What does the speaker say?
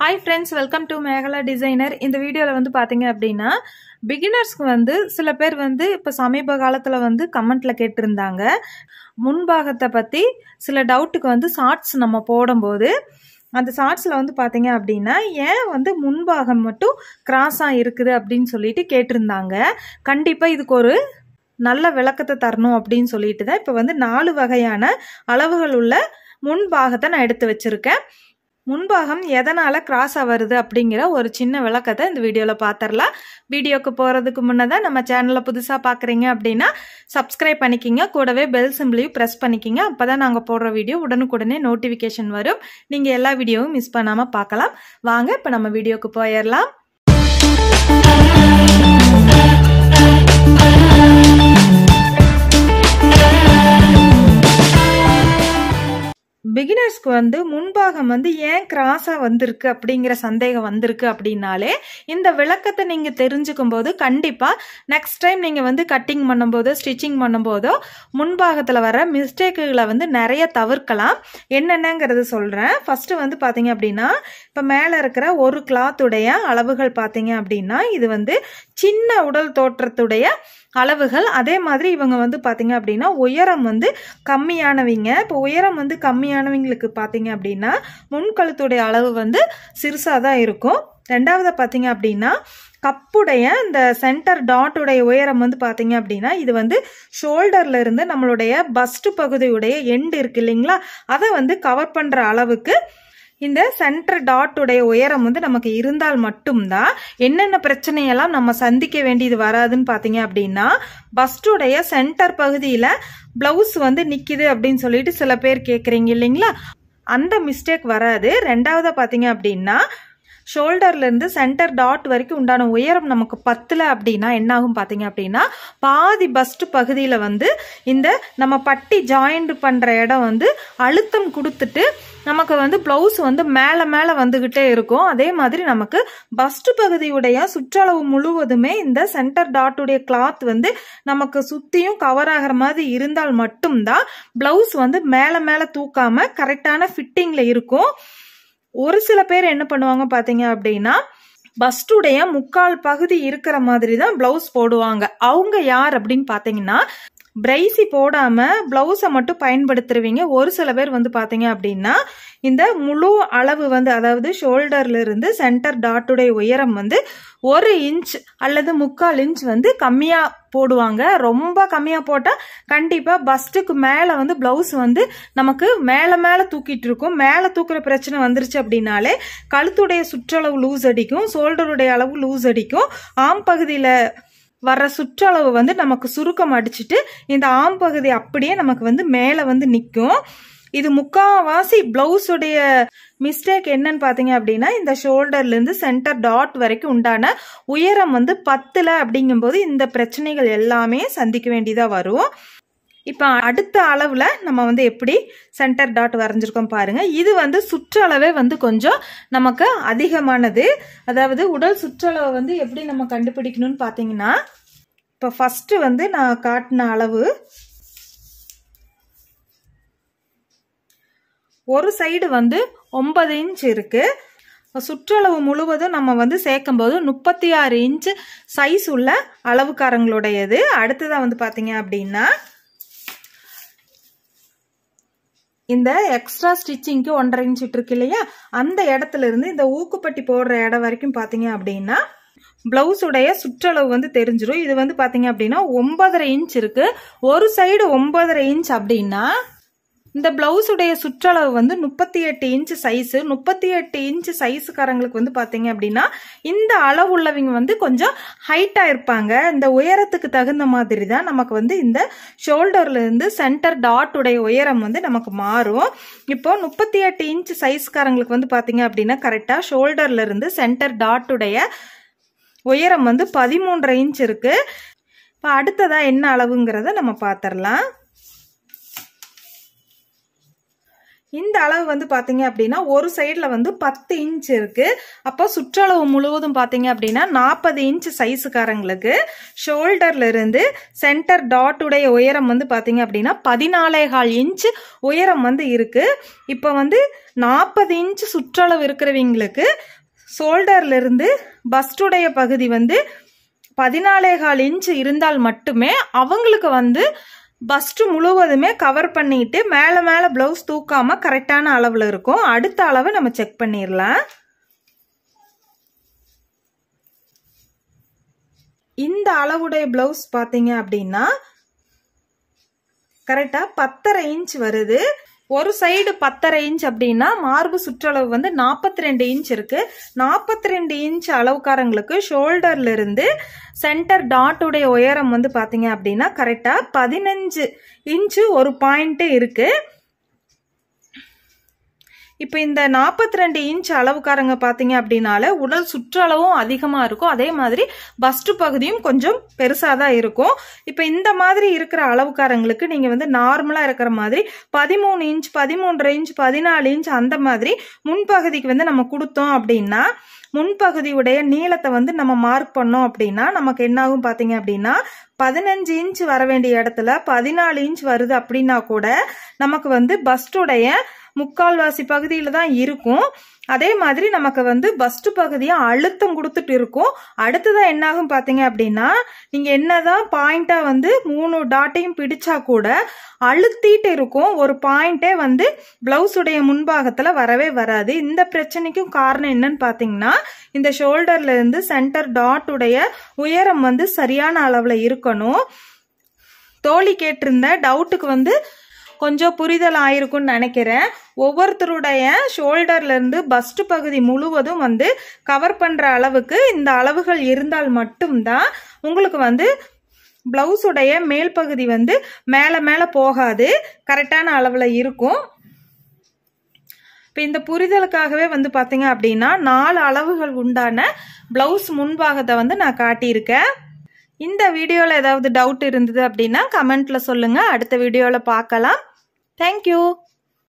hi friends welcome to Mekala designer இந்த வீடியோவில் வந்து பார்த்தீங்க அப்படின்னா பிகினர்ஸ்க்கு வந்து சில பேர் வந்து இப்போ சமீப காலத்தில் வந்து கமெண்ட்டில் கேட்டிருந்தாங்க முன்பாகத்தை பற்றி சில டவுட்டுக்கு வந்து ஷார்ட்ஸ் நம்ம போடும்போது அந்த ஷார்ட்ஸில் வந்து பார்த்தீங்க அப்படின்னா ஏன் வந்து முன்பாகம் மட்டும் கிராஸாக இருக்குது அப்படின்னு சொல்லிட்டு கேட்டிருந்தாங்க கண்டிப்பாக இதுக்கு ஒரு நல்ல விளக்கத்தை தரணும் அப்படின்னு சொல்லிட்டு தான் இப்போ வந்து நாலு வகையான அளவுகள் உள்ள முன்பாகத்தை நான் எடுத்து வச்சுருக்கேன் முன்பாகம் எதனால் கிராஸாக வருது அப்படிங்கிற ஒரு சின்ன விளக்கத்தை இந்த வீடியோவில் பார்த்துடலாம் வீடியோக்கு போகிறதுக்கு முன்னதான் நம்ம சேனலை புதுசாக பார்க்குறீங்க அப்படின்னா சப்ஸ்கிரைப் பண்ணிக்கிங்க கூடவே பெல் சிம்பிளையும் ப்ரெஸ் பண்ணிக்கிங்க அப்போ தான் நாங்கள் போடுற வீடியோ உடனுக்குடனே நோட்டிஃபிகேஷன் வரும் நீங்கள் எல்லா வீடியோவும் மிஸ் பண்ணாமல் பார்க்கலாம் வாங்க இப்போ நம்ம வீடியோக்கு போயிடலாம் பிகினர்ஸ்க்கு வந்து முன்பாகம் வந்து ஏன் கிராஸாக வந்திருக்கு அப்படிங்கிற சந்தேகம் வந்திருக்கு அப்படின்னாலே இந்த விளக்கத்தை நீங்கள் தெரிஞ்சுக்கும் போது கண்டிப்பாக நெக்ஸ்ட் டைம் நீங்கள் வந்து கட்டிங் பண்ணும்போதோ ஸ்டிச்சிங் பண்ணும்போதோ முன்பாகத்தில் வர மிஸ்டேக்குகளை வந்து நிறைய தவிர்க்கலாம் என்னென்னங்கிறது சொல்கிறேன் ஃபஸ்ட்டு வந்து பார்த்தீங்க அப்படின்னா இப்போ மேலே இருக்கிற ஒரு கிளாத்துடைய அளவுகள் பார்த்தீங்க அப்படின்னா இது வந்து சின்ன உடல் தோற்றத்துடைய அளவுகள் அதே மாதிரி இவங்க வந்து பார்த்தீங்க அப்படின்னா உயரம் வந்து கம்மியானவங்க இப்போ உயரம் வந்து கம்மியானவங்களுக்கு பார்த்தீங்க அப்படின்னா முன்கழுத்துடைய அளவு வந்து சிறுசாக தான் இருக்கும் ரெண்டாவது பார்த்தீங்க அப்படின்னா கப்புடைய இந்த சென்டர் டாட்டுடைய உயரம் வந்து பார்த்தீங்க அப்படின்னா இது வந்து ஷோல்டர்ல இருந்து நம்மளுடைய பஸ்ட் பகுதியுடைய எண்டு இருக்கு இல்லைங்களா அதை வந்து கவர் பண்ணுற அளவுக்கு இந்த சென்டர் டாட்டுடைய உயரம் வந்து நமக்கு இருந்தால் மட்டும்தான் என்னென்ன பிரச்சனையெல்லாம் நம்ம சந்திக்க வேண்டியது வராதுன்னு பார்த்தீங்க அப்படின்னா பஸ்டுடைய சென்டர் பகுதியில் பிளவுஸ் வந்து நிற்கிது அப்படின்னு சொல்லிட்டு சில பேர் கேட்குறீங்க இல்லைங்களா அந்த மிஸ்டேக் வராது ரெண்டாவது பார்த்தீங்க அப்படின்னா ஷோல்டர்லேருந்து சென்டர் டாட் வரைக்கும் உண்டான உயரம் நமக்கு பத்தில் அப்படின்னா என்னாகும் பார்த்தீங்க அப்படின்னா பாதி பஸ்ட் பகுதியில் வந்து இந்த நம்ம பட்டி ஜாயிண்ட் பண்ணுற இடம் வந்து அழுத்தம் கொடுத்துட்டு நமக்கு வந்து ப்ளவுஸ் வந்து மேலே மேலே வந்துக்கிட்டே இருக்கும் அதே மாதிரி நமக்கு பஸ்ட் பகுதியுடைய சுற்றளவு முழுவதுமே இந்த சென்டர் டாட்டுடைய கிளாத் வந்து நமக்கு சுற்றியும் கவர் ஆகிற மாதிரி இருந்தால் மட்டும்தான் ப்ளவுஸ் வந்து மேலே மேலே தூக்காம கரெக்டான ஃபிட்டிங்கில் இருக்கும் ஒரு சில பேர் என்ன பண்ணுவாங்க பார்த்தீங்க அப்படின்னா பஸ்டுடைய முக்கால் பகுதி இருக்கிற மாதிரி தான் பிளவுஸ் போடுவாங்க அவங்க யார் அப்படின்னு பார்த்தீங்கன்னா பிரைசி போடாம பிளவுஸை மட்டும் பயன்படுத்துருவீங்க ஒரு சில பேர் வந்து பார்த்தீங்க அப்படின்னா இந்த முழு அளவு வந்து அதாவது ஷோல்டர்ல இருந்து சென்டர் டாட்டுடைய உயரம் வந்து ஒரு இன்ச் அல்லது முக்கால் இன்ச் வந்து கம்மியா போடுவாங்க ரொம்ப கம்மியா போட்டா கண்டிப்பா பஸ்ட்டுக்கு மேல வந்து பிளவுஸ் வந்து நமக்கு மேல மேல தூக்கிட்டு இருக்கும் மேல தூக்குற பிரச்சனை வந்துருச்சு அப்படின்னாலே கழுத்துடைய சுற்றளவு லூஸ் அடிக்கும் ஷோல்டருடைய அளவு லூஸ் அடிக்கும் ஆம் பகுதியில வர்ற சுற்றளவு வந்து நமக்கு சுருக்கம் அடிச்சுட்டு இந்த ஆம் பகுதி அப்படியே நமக்கு வந்து மேலே வந்து நிற்கும் இது முக்காவாசி பிளவுஸுடைய மிஸ்டேக் என்னன்னு பார்த்தீங்க அப்படின்னா இந்த ஷோல்டர்லேருந்து சென்டர் டாட் வரைக்கும் உண்டான உயரம் வந்து பத்தில் அப்படிங்கும்போது இந்த பிரச்சனைகள் எல்லாமே சந்திக்க வேண்டியதாக வரும் இப்போ அடுத்த அளவில் நம்ம வந்து எப்படி சென்டர் டாட் வரைஞ்சிருக்கோம் பாருங்க இது வந்து சுற்றளவே வந்து கொஞ்சம் நமக்கு அதிகமானது அதாவது உடல் சுற்றளவை வந்து எப்படி நம்ம கண்டுபிடிக்கணும்னு பார்த்தீங்கன்னா இப்போ ஃபஸ்ட்டு வந்து நான் காட்டின அளவு ஒரு சைடு வந்து ஒன்பது இன்ச் இருக்கு சுற்றளவு முழுவதும் நம்ம வந்து சேர்க்கும் போது முப்பத்தி ஆறு இன்ச் சைஸ் உள்ள அளவுக்காரங்களுடையது அடுத்ததாக வந்து பார்த்தீங்க அப்படின்னா இந்த எக்ஸ்ட்ரா ஸ்டிச்சிங்க்கு ஒன்றரை இன்ச் இருக்கு இல்லையா அந்த இடத்துல இருந்து இந்த ஊக்குப்பட்டி போடுற இடம் வரைக்கும் பார்த்தீங்க அப்படின்னா பிளவுஸுடைய சுற்றளவு வந்து தெரிஞ்சிடும் இது வந்து பார்த்தீங்க அப்படின்னா ஒன்பதரை இன்ச் இருக்கு ஒரு சைடு ஒன்பதரை இன்ச் அப்படின்னா இந்த பிளவுஸுடைய சுற்றளவு வந்து முப்பத்தி எட்டு இன்ச் சைஸு முப்பத்தி எட்டு இன்ச் சைஸுக்காரங்களுக்கு வந்து பார்த்தீங்க அப்படின்னா இந்த அளவு உள்ளவங்க வந்து கொஞ்சம் ஹைட்டாக இருப்பாங்க இந்த உயரத்துக்கு தகுந்த மாதிரி தான் நமக்கு வந்து இந்த ஷோல்டர்ல இருந்து சென்டர் டாட்டுடைய உயரம் வந்து நமக்கு மாறும் இப்போ முப்பத்தி எட்டு இன்ச் சைஸ்காரங்களுக்கு வந்து பார்த்தீங்க அப்படின்னா கரெக்டாக ஷோல்டர்ல இருந்து சென்டர் டாட்டுடைய உயரம் வந்து பதிமூன்றரை இன்ச் இருக்கு இப்போ அடுத்ததாக என்ன அளவுங்கிறத நம்ம பார்த்துடலாம் இந்த அளவு வந்து பாத்தீங்க அப்படின்னா ஒரு சைடுல வந்து பத்து இன்ச் இருக்கு அப்போ சுற்றளவு முழுவதும் பாத்தீங்க அப்படின்னா நாற்பது இன்ச் சைஸுக்காரங்களுக்கு ஷோல்டர்ல இருந்து சென்டர் டாட் உடைய உயரம் வந்து பாத்தீங்க அப்படின்னா பதினாலே கால் இன்ச் உயரம் வந்து இருக்கு இப்போ வந்து நாற்பது இன்ச் சுற்றளவு இருக்கிறவங்களுக்கு ஷோல்டர்ல இருந்து பஸ்டுடைய பகுதி வந்து பதினாலே கால் இன்ச் இருந்தால் மட்டுமே அவங்களுக்கு வந்து பஸ்ட்டு முழுவதுமே கவர் பண்ணிட்டு மேலே மேலே ப்ளவுஸ் தூக்காம கரெக்டான அளவில் இருக்கும் அடுத்த அளவை நம்ம செக் பண்ணிடலாம் இந்த அளவுடைய ப்ளவுஸ் பார்த்தீங்க அப்படின்னா கரெக்டாக பத்தரை இன்ச் வருது ஒரு சைடு பத்தரை இன்ச் அப்படின்னா மார்பு சுற்றளவு வந்து நாற்பத்தி ரெண்டு இன்ச் இருக்கு நாற்பத்தி ரெண்டு இன்ச் அளவுக்காரங்களுக்கு ஷோல்டர்ல இருந்து சென்டர் டாட்டுடைய உயரம் வந்து பாத்தீங்க அப்படின்னா கரெக்டா பதினஞ்சு இன்ச்சு ஒரு பாயிண்ட் இருக்கு இப்போ இந்த நாற்பத்தி ரெண்டு இன்ச் அளவுக்காரங்க பார்த்தீங்க அப்படின்னால உடல் சுற்றளவும் அதிகமாக இருக்கும் அதே மாதிரி பஸ்ட்டு பகுதியும் கொஞ்சம் பெருசாக தான் இருக்கும் இப்போ இந்த மாதிரி இருக்கிற அளவுக்காரங்களுக்கு நீங்கள் வந்து நார்மலாக இருக்கிற மாதிரி பதிமூணு இன்ச் பதிமூன்றரை இன்ச் பதினாலு இன்ச் அந்த மாதிரி முன்பகுதிக்கு வந்து நம்ம கொடுத்தோம் அப்படின்னா முன்பகுதியுடைய நீளத்தை வந்து நம்ம மார்க் பண்ணோம் அப்படின்னா நமக்கு என்ன ஆகும் பார்த்தீங்க அப்படின்னா பதினஞ்சு இன்ச் வர வேண்டிய இடத்துல பதினாலு இன்ச் வருது அப்படின்னா கூட நமக்கு வந்து பஸ்டுடைய முக்கால்வாசி பகுதியில் தான் இருக்கும் அதே மாதிரி நமக்கு வந்து பஸ்ட் பகுதியை அழுத்தம் கொடுத்துட்டு இருக்கும் அடுத்ததான் என்னாகும் பார்த்தீங்க அப்படின்னா நீங்கள் என்னதான் பாயிண்டாக வந்து மூணு டாட்டையும் பிடிச்சா கூட அழுத்திட்டு இருக்கும் ஒரு பாயிண்டே வந்து பிளவுஸுடைய முன்பாகத்தில் வரவே வராது இந்த பிரச்சனைக்கும் காரணம் என்னன்னு பார்த்தீங்கன்னா இந்த ஷோல்டர்ல இருந்து சென்டர் டாட்டுடைய உயரம் வந்து சரியான அளவில் இருக்கணும் தோழி கேட்டிருந்த டவுட்டுக்கு வந்து கொஞ்சம் புரிதல் ஆயிருக்கும்னு நினைக்கிறேன் ஒவ்வொருத்தருடைய ஷோல்டர்ல இருந்து பஸ்ட் பகுதி முழுவதும் வந்து கவர் பண்ற அளவுக்கு இந்த அளவுகள் இருந்தால் மட்டும்தான் உங்களுக்கு வந்து பிளவுஸுடைய மேல் பகுதி வந்து மேலே மேலே போகாது கரெக்டான அளவில் இருக்கும் இப்போ இந்த புரிதலுக்காகவே வந்து பார்த்தீங்க அப்படின்னா நாலு அளவுகள் உண்டான பிளவுஸ் முன்பாகத்தை வந்து நான் காட்டியிருக்கேன் இந்த வீடியோவில் ஏதாவது டவுட் இருந்தது அப்படின்னா கமெண்ட்ல சொல்லுங்க அடுத்த வீடியோவில் பார்க்கலாம் தேங்க்யூ